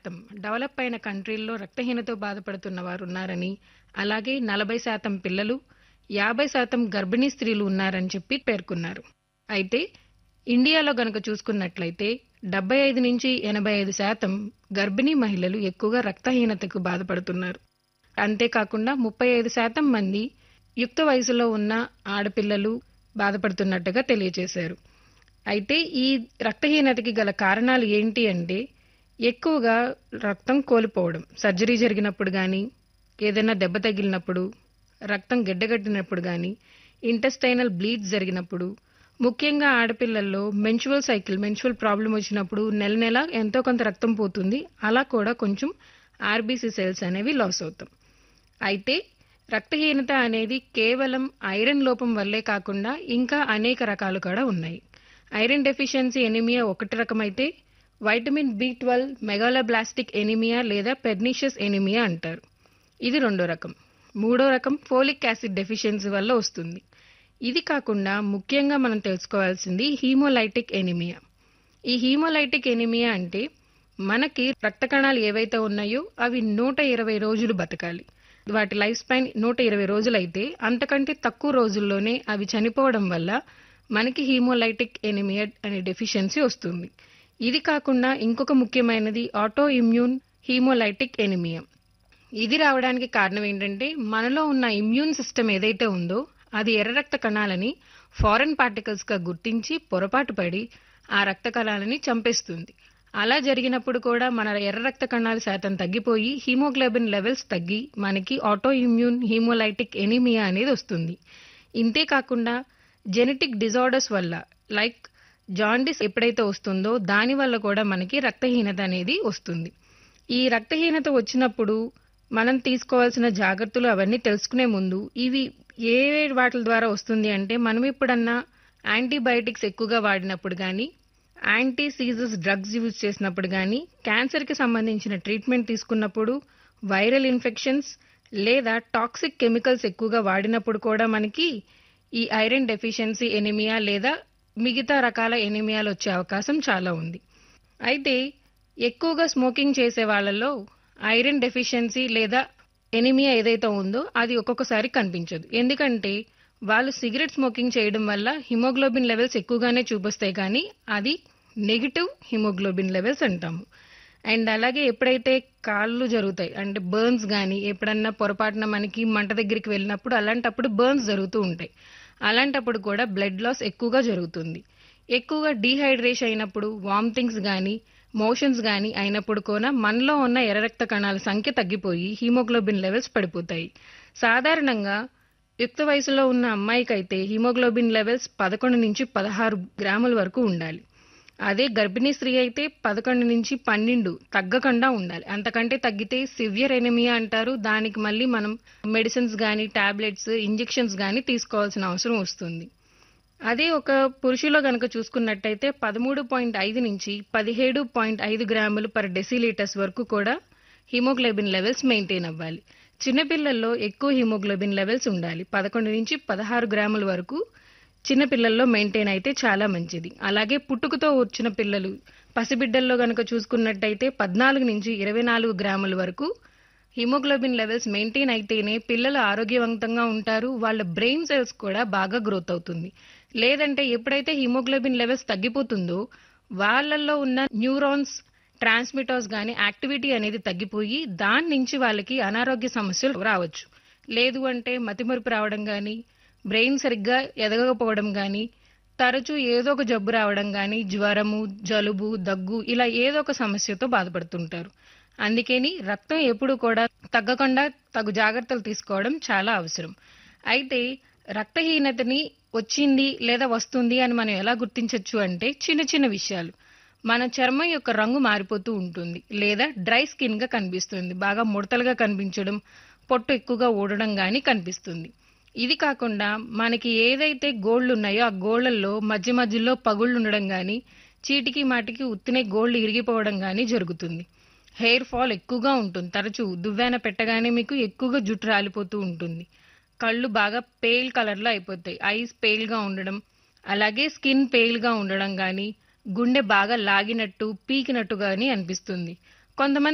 శాతం డెవలప్ అయిన కంట్రీల్లో రక్తహీనతో బాధపడుతున్న వారు ఉన్నారని అలాగే నలభై శాతం పిల్లలు యాభై శాతం గర్భిణీ స్త్రీలు ఉన్నారని చెప్పి పేర్కొన్నారు అయితే ఇండియాలో గనక చూసుకున్నట్లయితే డెబ్బై ఐదు నుంచి ఎనభై ఐదు శాతం గర్భిణీ మహిళలు ఎక్కువగా రక్తహీనతకు బాధపడుతున్నారు అంతేకాకుండా ముప్పై ఐదు శాతం మంది యుక్త వయసులో ఉన్న ఆడపిల్లలు బాధపడుతున్నట్టుగా తెలియజేశారు అయితే ఈ రక్తహీనతకి గల కారణాలు ఏంటి అంటే ఎక్కువగా రక్తం కోల్పోవడం సర్జరీ జరిగినప్పుడు కానీ ఏదైనా దెబ్బ తగిలినప్పుడు రక్తం గడ్డగట్టినప్పుడు కానీ ఇంటెస్టైనల్ బ్లీడ్స్ జరిగినప్పుడు ముఖ్యంగా ఆడపిల్లల్లో మెన్చువల్ సైకిల్ మెన్చువల్ ప్రాబ్లం వచ్చినప్పుడు నెల నెల ఎంతో కొంత రక్తం పోతుంది అలా కూడా కొంచెం ఆర్బీసీ సెల్స్ అనేవి లాస్ అవుతాం అయితే రక్తహీనత అనేది కేవలం ఐరన్ లోపం వల్లే కాకుండా ఇంకా అనేక రకాలు కూడా ఉన్నాయి ఐరన్ డెఫిషియన్సీ ఎనిమియా ఒకటి రకమైతే vitamin B twelve megaloblastic anaemia లేదా పెర్నిషియస్ ఎనిమియా అంటారు ఇది రెండో రకం మూడో రకం ఫోలిక్ యాసిడ్ డెఫిషియన్సీ వల్ల వస్తుంది ఇది కాకుండా ముఖ్యంగా మనం తెలుసుకోవాల్సింది హీమోలైటిక్ ఎనిమియా ఈ హీమోలైటిక్ ఎనిమియా అంటే మనకి రక్త కణాలు ఏవైతే ఉన్నాయో అవి నూట ఇరవై రోజులు బతకాలి వాటి లైఫ్ స్పాన్ నూట ఇరవై రోజులైతే అంతకంటే తక్కువ రోజుల్లోనే అవి చనిపోవడం వల్ల మనకి హీమోలైటిక్ ఎనిమియా అనే డెఫిషియన్సీ వస్తుంది ఇది కాకుండా ఇంకొక ముఖ్యమైనది ఆటో ఇమ్యూన్ హీమోలైటిక్ ఎనిమియా ఇది రావడానికి కారణం ఏంటంటే మనలో ఉన్న ఇమ్యూన్ సిస్టమ్ ఏదైతే ఉందో అది ఎర్ర రక్త కణాలని ఫారెన్ పార్టికల్స్ గా గుర్తించి పొరపాటు పడి ఆ రక్త కణాలని చంపేస్తుంది అలా జరిగినప్పుడు కూడా మన ఎర్ర రక్త కణాల శాతం తగ్గిపోయి హీమోగ్లోబిన్ లెవెల్స్ తగ్గి మనకి ఆటో ఇమ్యూన్ హీమోలైటిక్ ఎనిమియా అనేది వస్తుంది ఇంతే కాకుండా జెనెటిక్ డిజార్డర్స్ వల్ల లైక్ జాండిస్ ఎప్పుడైతే వస్తుందో దాని వల్ల కూడా మనకి రక్తహీనత అనేది వస్తుంది ఈ రక్తహీనత వచ్చినప్పుడు మనం తీసుకోవాల్సిన జాగ్రత్తలు అవన్నీ తెలుసుకునే ముందు ఇవి ఏ వాటి ద్వారా వస్తుంది అంటే మనం ఎప్పుడన్నా యాంటీబయాటిక్స్ ఎక్కువగా వాడినప్పుడు కానీ యాంటీ సీజస్ డ్రగ్స్ యూజ్ చేసినప్పుడు కానీ క్యాన్సర్కి సంబంధించిన ట్రీట్మెంట్ తీసుకున్నప్పుడు వైరల్ ఇన్ఫెక్షన్స్ లేదా టాక్సిక్ కెమికల్స్ ఎక్కువగా వాడినప్పుడు కూడా మనకి ఈ ఐరన్ డెఫిషియన్సీ ఎనిమియా లేదా మిగతా రకాల ఎనిమియాలు వచ్చే అవకాశం చాలా ఉంది అయితే ఎక్కువగా స్మోకింగ్ చేసే వాళ్ళలో ఐరన్ డెఫిషియన్సీ లేదా ఎనిమియా ఏదైతే ఉందో అది ఒక్కొక్కసారి కనిపించదు ఎందుకంటే వాళ్ళు సిగరెట్ స్మోకింగ్ చేయడం వల్ల హిమోగ్లోబిన్ లెవెల్స్ ఎక్కువగానే చూపిస్తాయి కానీ అది నెగిటివ్ హిమోగ్లోబిన్ లెవెల్స్ అంటాము అండ్ అలాగే ఎప్పుడైతే కాళ్ళు జరుగుతాయి అంటే బర్న్స్ కానీ ఎప్పుడన్నా పొరపాటున మనకి మంట దగ్గరికి వెళ్ళినప్పుడు అలాంటప్పుడు బర్న్స్ జరుగుతూ ఉంటాయి అలాంటప్పుడు కూడా బ్లడ్ లాస్ ఎక్కువగా జరుగుతుంది ఎక్కువగా డీహైడ్రేషన్ అయినప్పుడు వామిటింగ్స్ కానీ మోషన్స్ కానీ అయినప్పుడు కూడా మనలో ఉన్న ఎర్ర రక్త కణాల సంఖ్య తగ్గిపోయి హీమోగ్లోబిన్ లెవెల్స్ పడిపోతాయి సాధారణంగా యుక్త వయసులో ఉన్న అమ్మాయికి అయితే హీమోగ్లోబిన్ లెవెల్స్ పదకొండు నుంచి పదహారు గ్రాముల వరకు ఉండాలి అదే గర్భిణీ స్త్రీ అయితే పదకొండు నుంచి పన్నెండు తగ్గకుండా ఉండాలి అంతకంటే తగ్గితే సివియర్ ఎనిమియా అంటారు దానికి మళ్ళీ మనం మెడిసిన్స్ కానీ టాబ్లెట్స్ ఇంజెక్షన్స్ కానీ తీసుకోవాల్సిన అవసరం వస్తుంది అదే ఒక పురుషులో గనక చూసుకున్నట్టయితే పదమూడు పాయింట్ ఐదు నుంచి పదిహేడు పాయింట్ ఐదు గ్రాములు పర్ డెసిలీటర్స్ వరకు కూడా హిమోగ్లోబిన్ లెవెల్స్ మెయింటైన్ అవ్వాలి చిన్నపిల్లల్లో ఎక్కువ హిమోగ్లోబిన్ లెవెల్స్ ఉండాలి పదకొండు నుంచి పదహారు గ్రాముల వరకు చిన్నపిల్లల్లో మెయింటైన్ అయితే చాలా మంచిది అలాగే పుట్టుకతో వచ్చిన పిల్లలు పసిబిడ్డల్లో గనక చూసుకున్నట్టయితే పద్నాలుగు నుంచి ఇరవై నాలుగు గ్రాముల వరకు హిమోగ్లోబిన్ లెవెల్స్ మెయింటైన్ అయితేనే పిల్లలు ఆరోగ్యవంతంగా ఉంటారు వాళ్ళ బ్రెయిన్ సెల్స్ కూడా బాగా గ్రోత్ అవుతుంది లేదంటే ఎప్పుడైతే హిమోగ్లోబిన్ లెవెల్స్ తగ్గిపోతుందో వాళ్ళల్లో ఉన్న న్యూరాన్స్ ట్రాన్స్మిటర్స్ కానీ యాక్టివిటీ అనేది తగ్గిపోయి దాని నుంచి వాళ్ళకి అనారోగ్య సమస్యలు రావచ్చు లేదు అంటే మతిమరుపు రావడం కానీ బ్రెయిన్ సరిగ్గా ఎదగకపోవడం కానీ తరచూ ఏదో ఒక జబ్బు రావడం కానీ జ్వరము జలుబు దగ్గు ఇలా ఏదో ఒక సమస్యతో బాధపడుతుంటారు అందుకని రక్తం ఎప్పుడు కూడా తగ్గకుండా తగు జాగ్రత్తలు తీసుకోవడం చాలా అవసరం అయితే రక్తహీనతని వచ్చింది లేదా వస్తుంది అని మనం ఎలా గుర్తించవచ్చు అంటే చిన్న చిన్న విషయాలు మన చర్మం యొక్క రంగు మారిపోతూ ఉంటుంది లేదా డ్రై స్కిన్ గా కనిపిస్తుంది బాగా ముడతలుగా కనిపించడం పొట్టు ఎక్కువగా ఊడడం కానీ కనిపిస్తుంది ఇది కాకుండా మనకి ఏదైతే గోళ్లు ఉన్నాయో ఆ గోళ్లలో మధ్య మధ్యలో పగుళ్ళు ఉండడం కానీ చీటికి మాటికి ఉత్తినే గోళ్లు ఇరిగిపోవడం కానీ జరుగుతుంది హెయిర్ ఫాల్ ఎక్కువగా ఉంటుంది తరచూ దువ్వెన పెట్టగానే మీకు ఎక్కువగా జుట్టు రాలిపోతూ ఉంటుంది కళ్ళు బాగా పేల్ కలర్లో అయిపోతాయి ఐస్ పేల్గా ఉండడం అలాగే స్కిన్ పేల్గా ఉండడం కానీ గుండె బాగా లాగినట్టు పీకినట్టు కానీ అనిపిస్తుంది కొంతమంది